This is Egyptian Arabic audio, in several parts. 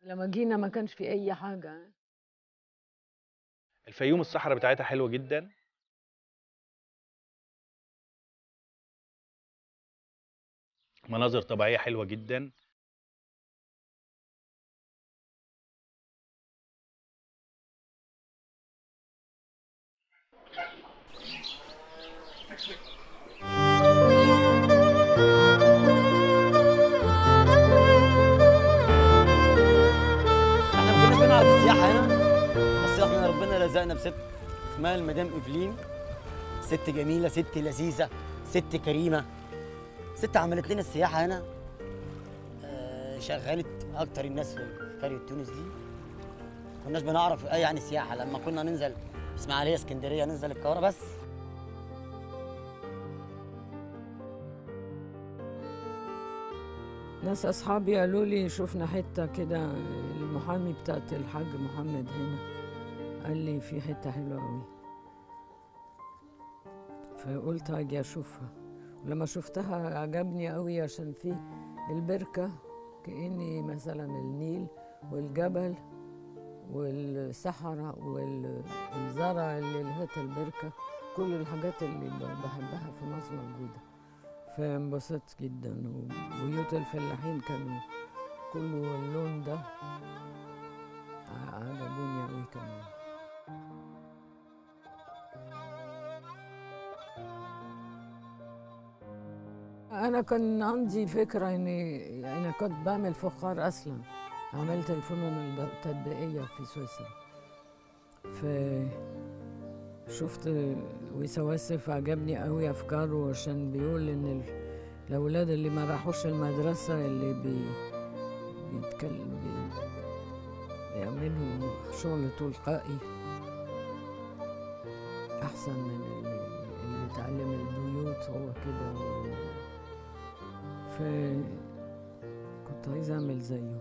لما جينا ما كانش في اي حاجه الفيوم الصحراء بتاعتها حلوه جدا مناظر طبيعيه حلوه جدا احنا ما كناش بنعرف السياحه هنا بس احنا ربنا رزقنا بست اسمها المدام ايفلين ست جميله ست لذيذه ست كريمه ست عملت لنا السياحه هنا آه، شغلت اكتر الناس في قريه تونس دي كناش بنعرف ايه يعني سياحه لما كنا ننزل اسماعيليه اسكندريه ننزل القاهره بس ناس اصحابي قالوا لي شفنا حته كده المحامي بتاعت الحاج محمد هنا قال لي في حته حلوه قوي فقلت اجي اشوفها ولما شفتها عجبني قوي عشان في البركه كاني مثلا النيل والجبل والصحراء والزرع اللي لهت البركه كل الحاجات اللي ب- بحبها في مصر موجوده فانبسطت جدا وبيوت الفلاحين كانوا كله اللون ده ع- عجبوني قوي كمان انا كان عندي فكره اني انا كنت بعمل فخار اصلا عملت الفنون التطبيقيه في سويسرا ف شفت وسواسف عجبني قوي افكاره عشان بيقول ان ال- الاولاد اللي ما راحوش المدرسه اللي بي بيتكلم بي بيعملوا شغل تلقائي احسن من اللي, اللي اتعلم البيوت هو كده و... ف كنت عايزه اعمل زيه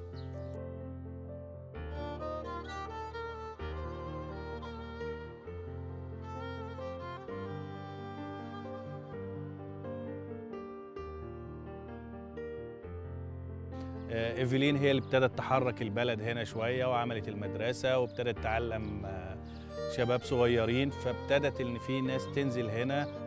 آه، ايفلين هي اللي ابتدت تحرك البلد هنا شويه وعملت المدرسه وابتدت تعلم آه، شباب صغيرين فابتدت ان في ناس تنزل هنا